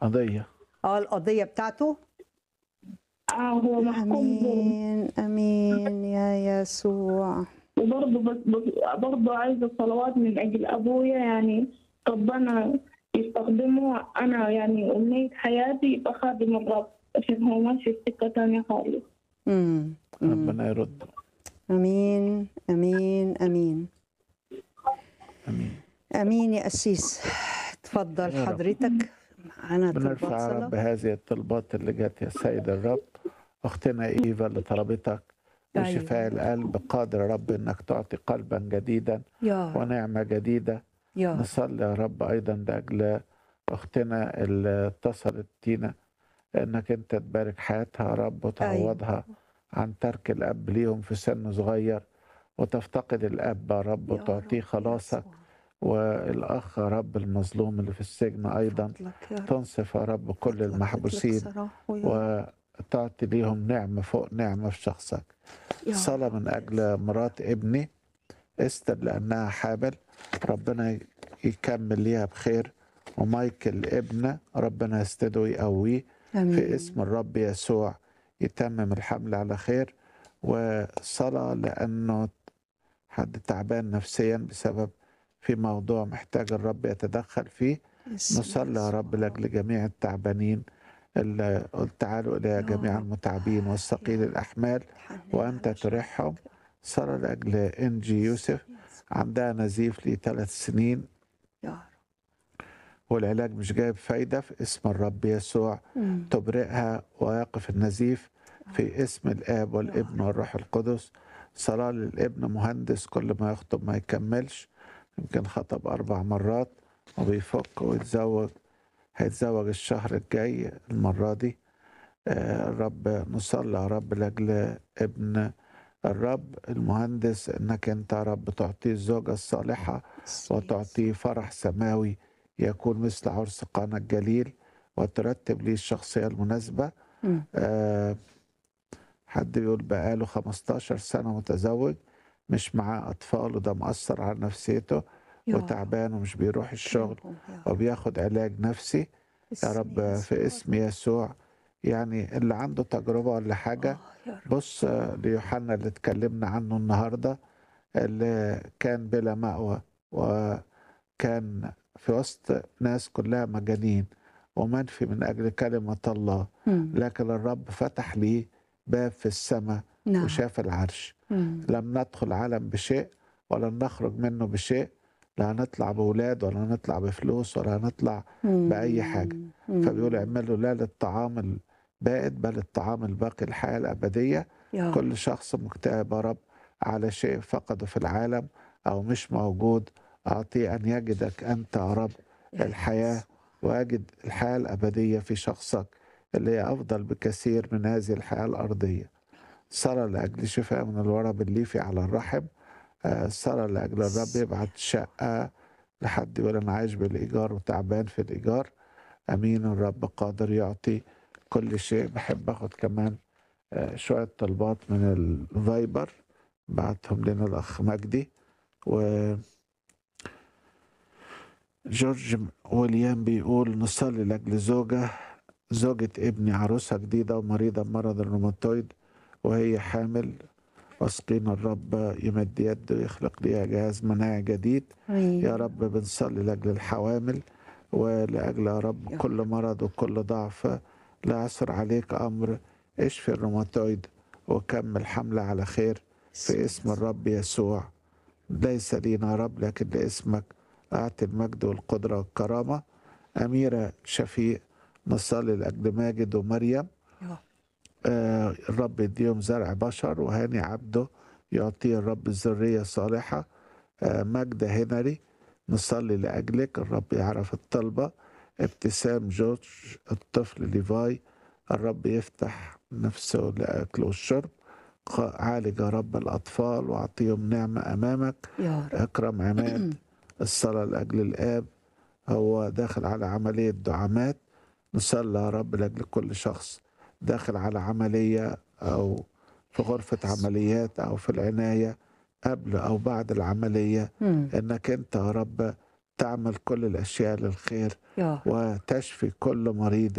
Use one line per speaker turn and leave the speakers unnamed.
قضية
اه القضية بتاعته
اه هو محكوم ظلم
امين امين يا يسوع
وبرضه بس بس برضه عايزة صلوات من أجل أبويا يعني ربنا يستخدمه أنا يعني أمنية حياتي يبقى خادم الرب عشان هو ماشي في سكة تانية خالص
امم أمم.
ربنا يرد
امين امين امين
امين
امين يا قسيس تفضل
يا رب.
حضرتك معانا طلبات
بنرفع يا رب
صلاة
هذه الطلبات اللي جت يا سيد الرب اختنا ايفا اللي طلبتك وشفاء
أيوة.
القلب قادر يا رب انك تعطي قلبا جديدا
يا رب
ونعمه جديده
يا رب
نصلي يا رب ايضا لاجل اختنا اللي اتصلت تينا انك انت تبارك حياتها يا رب وتعوضها عن ترك الاب ليهم في سن صغير وتفتقد الاب يا رب
يا
وتعطيه
رب
خلاصك
يسوع.
والاخ يا رب المظلوم اللي في السجن ايضا
فضلك يا رب.
تنصف يا رب كل
فضلك
المحبوسين
اطلق سراحه يا رب.
وتعطي ليهم نعمة فوق نعمة في شخصك
يا
صلاة
رب
من أجل مرات ابني استر لأنها حامل ربنا يكمل ليها بخير ومايكل ابنه ربنا يستده ويقويه
امين
في اسم الرب يسوع يتمم الحمل على خير وصلاة لأنه حد تعبان نفسيا بسبب في موضوع محتاج الرب يتدخل فيه
اسم
نصلي يا رب
يسوع.
لاجل جميع التعبانين اللي قلت تعالوا الى
يا
جميع
رب.
المتعبين والثقيل
يا رب.
الاحمال
حنن
وانت
على
تريحهم
شخصك.
صلى لاجل انجي يوسف عندها نزيف لي ثلاث سنين
يا رب
والعلاج مش جايب فايده في اسم الرب يسوع
أمم.
تبرئها ويقف النزيف في اسم الاب والابن والروح القدس صلاه للابن مهندس كل ما يخطب ما يكملش يمكن خطب اربع مرات وبيفك ويتزوج هيتزوج الشهر الجاي المرة دي آه، الرب نصلي يا رب لأجل ابن الرب المهندس انك انت يا رب تعطيه الزوجة الصالحة
اسم
وتعطيه فرح سماوي يكون مثل عرس قانا الجليل وترتب ليه الشخصية المناسبة
أمم.
آه، حد بيقول بقاله 15 سنة متزوج مش معاه أطفال وده مأثر على نفسيته
يا رب.
وتعبان ومش بيروح الشغل
اكرمهم يا رب.
وبياخد علاج نفسي يا
اسم
رب في
يسوع.
اسم يسوع يعني اللي عنده تجربة ولا حاجة
آه يا رب.
بص ليوحنا اللي اتكلمنا عنه النهاردة اللي كان بلا مأوى وكان في وسط ناس كلها مجانين ومنفي من أجل كلمة الله
أمم.
لكن الرب فتح ليه باب في السماء
نعم
وشاف العرش
أمم.
لم ندخل عالم بشيء ولن نخرج منه بشيء لا هنطلع بأولاد ولا هنطلع بفلوس ولا هنطلع بأي حاجة.
أمم.
فبيقول اعملوا لا للطعام البائد بل الطعام الباقي الحياة الأبدية
يا رب.
كل شخص مكتئب يا رب على شيء فقده في العالم أو مش موجود أعطيه أن يجدك أنت يا رب
يا
الحياة
يسوع.
وأجد الحياة الأبدية في شخصك اللي هي أفضل بكثير من هذه الحياة الأرضية صلاة لأجل شفاء من الورم الليفي على الرحم آه، صلاة لأجل الرب يبعت شقة لحد يقول أنا عايش بالإيجار وتعبان في الإيجار أمين الرب قادر يعطي كل شيء بحب أخد كمان آه، شوية طلبات من الفايبر بعتهم لنا الأخ مجدي و جورج ويليام بيقول نصلي لأجل زوجة زوجة ابني عروسة جديدة ومريضة بمرض الروماتويد وهي حامل واثقين الرب يمد يده ويخلق ليها جهاز مناعي جديد
آمين.
يا رب بنصلي لأجل الحوامل ولأجل يا رب
يا
كل مرض وكل ضعف لا يعثر عليك أمر اشفي الروماتويد وكمل حملة على خير في اسم الرب يسوع ليس لينا يا رب لكن لاسمك أعطي المجد والقدرة والكرامة أميرة شفيق نصلي لأجل ماجد ومريم
يا رب.
آه الرب يديهم زرع بشر وهاني عبده يعطيه الرب الذرية الصالحة آه ماجدة هنري نصلي لأجلك الرب يعرف الطلبة ابتسام جورج الطفل ليفاي الرب يفتح نفسه لأكل والشرب ق- عالج يا رب الأطفال وأعطيهم نعمة أمامك
يا رب
أكرم عماد الصلاة لأجل الآب هو داخل على عملية دعامات نصلي يا رب لأجل كل شخص داخل على عملية أو في غرفة عمليات أو في العناية قبل أو بعد العملية
أمم.
إنك أنت يا رب تعمل كل الأشياء للخير
يا رب
وتشفي كل مريض